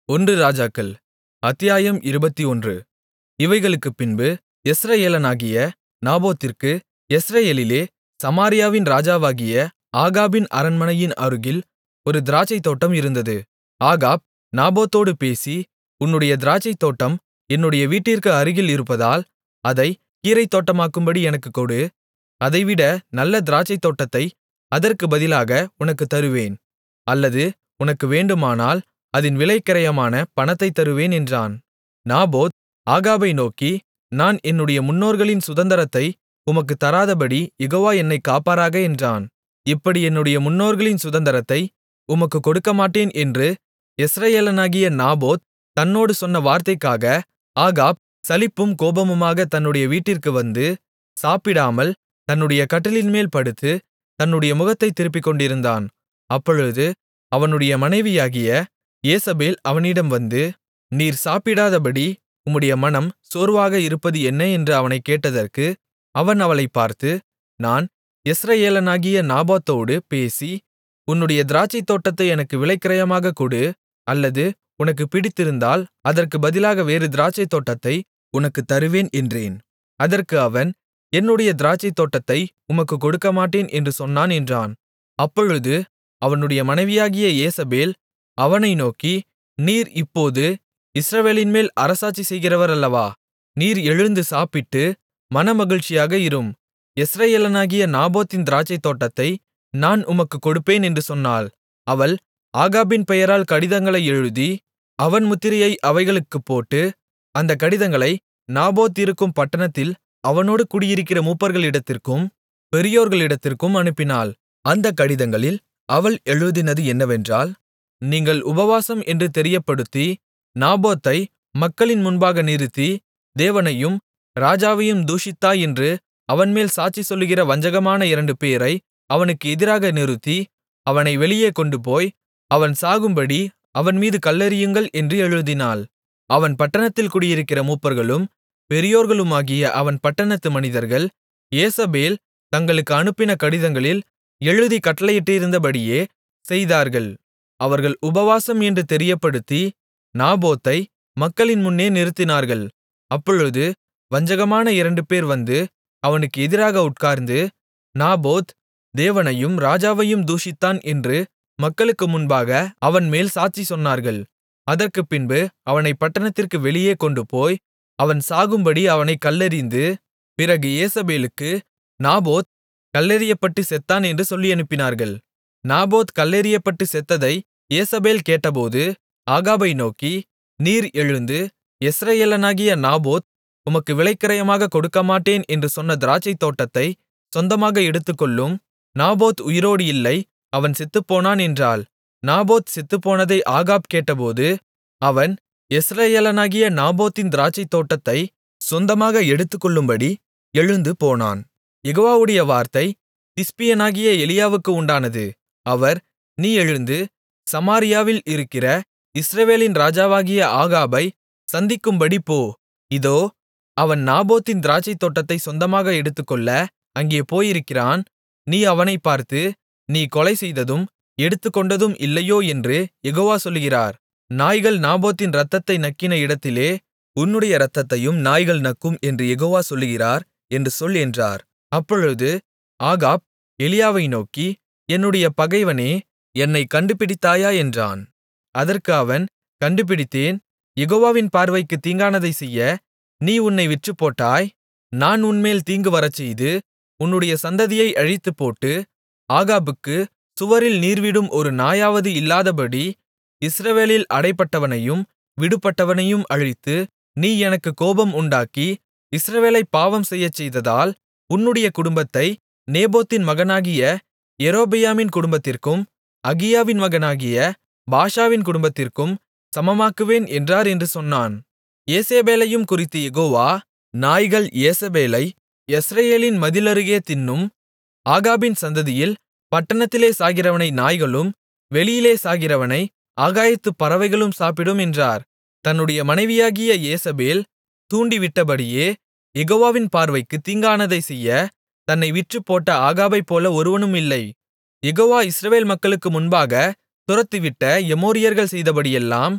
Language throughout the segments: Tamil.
ஒன்று ராஜாக்கள் அத்தியாயம் இருபத்தொன்று இவைகளுக்குப் பின்பு யெஸ்ரயேலனாகிய நாபோத்திற்கு யெஸ்ரயேலிலே சமாரியாவின் ராஜாவாகிய ஆகாபின் அரண்மனையின் அருகில் ஒரு திராட்சைத்தோட்டம் இருந்தது ஆகாப் நாபோத்தோடு பேசி உன்னுடைய திராட்சைத்தோட்டம் என்னுடைய வீட்டிற்கு அருகில் இருப்பதால் அதைக் கீரைத்தோட்டமாக்கும்படி எனக்குக் கொடு அதைவிட நல்ல திராட்சைத்தோட்டத்தை அதற்குப் பதிலாக உனக்குத் தருவேன் அல்லது உனக்கு வேண்டுமானால் அதின் விலைக்கிரயமான பணத்தைத் தருவேன் என்றான் நாபோத் ஆகாபை நோக்கி நான் என்னுடைய முன்னோர்களின் சுதந்தரத்தை உமக்குத் தராதபடி யெகோவா என்னைக் காப்பாராக என்றான் இப்படி என்னுடைய முன்னோர்களின் சுதந்தரத்தை உமக்குக் கொடுக்கமாட்டேன் என்று யெஸ்ரயேலனாகிய நாபோத் தன்னோடு சொன்ன வார்த்தைக்காக ஆகாப் சலிப்பும் கோபமுமாகத் தன்னுடைய வீட்டிற்கு வந்து சாப்பிடாமல் தன்னுடைய கட்டிலின்மேல் படுத்து தன்னுடைய முகத்தைத் திருப்பிக்கொண்டிருந்தான் அப்பொழுது அவனுடைய மனைவியாகிய யேசபேல் அவனிடம் வந்து நீர் சாப்பிடாதபடி உம்முடைய மனம் சோர்வாக இருப்பது என்ன என்று அவனைக் கேட்டதற்கு அவன் அவளைப் பார்த்து நான் யெஸ்ரயேலனாகிய நாபோத்தோடு பேசி உன்னுடைய திராட்சைத்தோட்டத்தை எனக்கு விலைக்கிரயமாகக் கொடு அல்லது உனக்குப் பிடித்திருந்தால் அதற்குப் பதிலாக வேறு திராட்சைத்தோட்டத்தை உனக்குத் தருவேன் என்றேன் அதற்கு அவன் என்னுடைய திராட்சைத்தோட்டத்தை உமக்குக் கொடுக்கமாட்டேன் என்று சொன்னான் என்றான் அப்பொழுது அவனுடைய மனைவியாகிய யேசபேல் அவனை நோக்கி நீர் இப்போது இஸ்ரவேலின்மேல் அரசாட்சி செய்கிறவர் அல்லவா நீர் எழுந்து சாப்பிட்டு மனமகிழ்ச்சியாக இரும் யெஸ்ரயேலனாகிய நாபோத்தின் திராட்சைத்தோட்டத்தை நான் உமக்குக் கொடுப்பேன் என்று சொன்னாள் அவள் ஆகாபின் பெயரால் கடிதங்களை எழுதி அவன் முத்திரையை அவைகளுக்குப் போட்டு அந்தக் கடிதங்களை நாபோத் இருக்கும் பட்டணத்தில் அவனோடு குடியிருக்கிற மூப்பர்களிடத்திற்கும் பெரியோர்களிடத்திற்கும் அனுப்பினாள் அந்தக் கடிதங்களில் அவள் எழுதினது என்னவென்றால் நீங்கள் உபவாசம் என்று தெரியப்படுத்தி நாபோத்தை மக்களின் முன்பாக நிறுத்தி தேவனையும் ராஜாவையும் தூஷித்தாய் என்று அவன்மேல் சாட்சி சொல்லுகிற வஞ்சகமான இரண்டு பேரை அவனுக்கு எதிராக நிறுத்தி அவனை வெளியே கொண்டுபோய் அவன் சாகும்படி அவன்மீது கல்லெறியுங்கள் என்று எழுதினாள் அவன் பட்டணத்தில் குடியிருக்கிற மூப்பர்களும் பெரியோர்களுமாகிய அவன் பட்டணத்து மனிதர்கள் யேசபேல் தங்களுக்கு அனுப்பின கடிதங்களில் எழுதி கட்டளையிட்டிருந்தபடியே செய்தார்கள் அவர்கள் உபவாசம் என்று தெரியப்படுத்தி நாபோத்தை மக்களின் முன்னே நிறுத்தினார்கள் அப்பொழுது வஞ்சகமான இரண்டு பேர் வந்து அவனுக்கு எதிராக உட்கார்ந்து நாபோத் தேவனையும் ராஜாவையும் தூஷித்தான் என்று மக்களுக்கு முன்பாக அவன்மேல் சாட்சி சொன்னார்கள் அதற்குப் பின்பு அவனைப் பட்டணத்திற்கு வெளியே கொண்டுபோய் அவன் சாகும்படி அவனைக் கல்லெறிந்து பிறகு யேசபேலுக்கு நாபோத் கல்லெறியப்பட்டு செத்தான் என்று சொல்லியனுப்பினார்கள் நாபோத் கல்லெறியப்பட்டு செத்ததை யேசபேல் கேட்டபோது ஆகாபை நோக்கி நீர் எழுந்து யெஸ்ரயேலனாகிய நாபோத் உமக்கு விலைக்கிரயமாகக் கொடுக்கமாட்டேன் என்று சொன்ன திராட்சைத்தோட்டத்தை சொந்தமாக எடுத்துக்கொள்ளும் நாபோத் உயிரோடு இல்லை அவன் செத்துப்போனான் என்றாள் நாபோத் செத்துப்போனதை ஆகாப் கேட்டபோது அவன் யெஸ்ரயேலனாகிய நாபோத்தின் திராட்சைத்தோட்டத்தை சொந்தமாக எடுத்துக்கொள்ளும்படி எழுந்து போனான் யெகோவாவுடைய வார்த்தை திஸ்பியனாகிய எலியாவுக்கு உண்டானது அவர் நீ எழுந்து சமாரியாவில் இருக்கிற இஸ்ரவேலின் ராஜாவாகிய ஆகாபை சந்திக்கும்படி போ இதோ அவன் நாபோத்தின் திராட்சைத்தோட்டத்தை சொந்தமாக எடுத்துக்கொள்ள அங்கே போயிருக்கிறான் நீ அவனைப் பார்த்து நீ கொலை செய்ததும் எடுத்துக்கொண்டதும் இல்லையோ என்று யெகோவா சொல்லுகிறார் நாய்கள் நாபோத்தின் இரத்தத்தை நக்கின இடத்திலே உன்னுடைய இரத்தத்தையும் நாய்கள் நக்கும் என்று யெகோவா சொல்லுகிறார் என்று சொல் என்றார் அப்பொழுது ஆகாப் எலியாவை நோக்கி என்னுடைய பகைவனே என்னைக் கண்டுபிடித்தாயா என்றான் அதற்கு அவன் கண்டுபிடித்தேன் யெகோவாவின் பார்வைக்கு தீங்கானதைச் செய்ய நீ உன்னை விற்றுப்போட்டாய் நான் உன்மேல் தீங்கு வரச்செய்து உன்னுடைய சந்ததியை அழித்துப்போட்டு ஆகாபுக்கு சுவரில் நீர்விடும் ஒரு நாயாவது இல்லாதபடி இஸ்ரவேலில் அடைபட்டவனையும் விடுபட்டவனையும் அழித்து நீ எனக்கு கோபம் உண்டாக்கி இஸ்ரவேலைப் பாவம் செய்யச்செய்ததால் உன்னுடைய குடும்பத்தை நேபோத்தின் மகனாகிய யெரொபெயாமின் குடும்பத்திற்கும் அகியாவின் மகனாகிய பாஷாவின் குடும்பத்திற்கும் சமமாக்குவேன் என்றார் என்று சொன்னான் யேசேபேலையும் குறித்து யெகோவா நாய்கள் யேசபேலை யெஸ்ரயேலின் மதிலருகே தின்னும் ஆகாபின் சந்ததியில் பட்டணத்திலே சாகிறவனை நாய்களும் வெளியிலே சாகிறவனை ஆகாயத்துப் பறவைகளும் சாப்பிடும் என்றார் தன்னுடைய மனைவியாகிய யேசபேல் தூண்டிவிட்டபடியே யெகோவாவின் பார்வைக்குத் தீங்கானதைச் செய்ய தன்னை விற்றுப்போட்ட ஆகாபைப்போல ஒருவனும் இல்லை யெகோவா இஸ்ரவேல் மக்களுக்கு முன்பாக துரத்திவிட்ட எமோரியர்கள் செய்தபடியெல்லாம்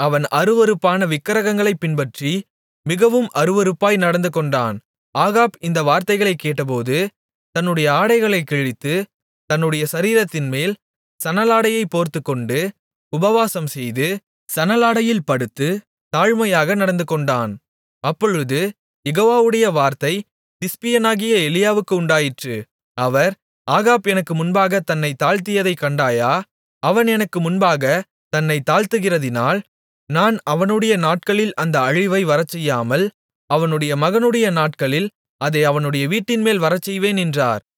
அவன் அருவருப்பான விக்கிரகங்களைப் பின்பற்றி மிகவும் அருவருப்பாய் நடந்துகொண்டான் ஆகாப் இந்த வார்த்தைகளைக் கேட்டபோது தன்னுடைய ஆடைகளைக் கிழித்து தன்னுடைய சரீரத்தின்மேல் சணலாடையைப் போர்த்துக்கொண்டு உபவாசம்செய்து சணலாடையில் படுத்து தாழ்மையாக நடந்துகொண்டான் அப்பொழுது யெகோவாவுடைய வார்த்தை திஸ்பியனாகிய எலியாவுக்கு உண்டாயிற்று அவர் ஆகாப் எனக்கு முன்பாகத் தன்னைத் தாழ்த்தியதைக் கண்டாயா அவன் எனக்கு முன்பாகத் தன்னைத் தாழ்த்துகிறதினால் நான் அவனுடைய நாட்களில் அந்த அழிவை வரச்செய்யாமல் அவனுடைய மகனுடைய நாட்களில் அதை அவனுடைய வீட்டின்மேல் வரச்செய்வேன் என்றார்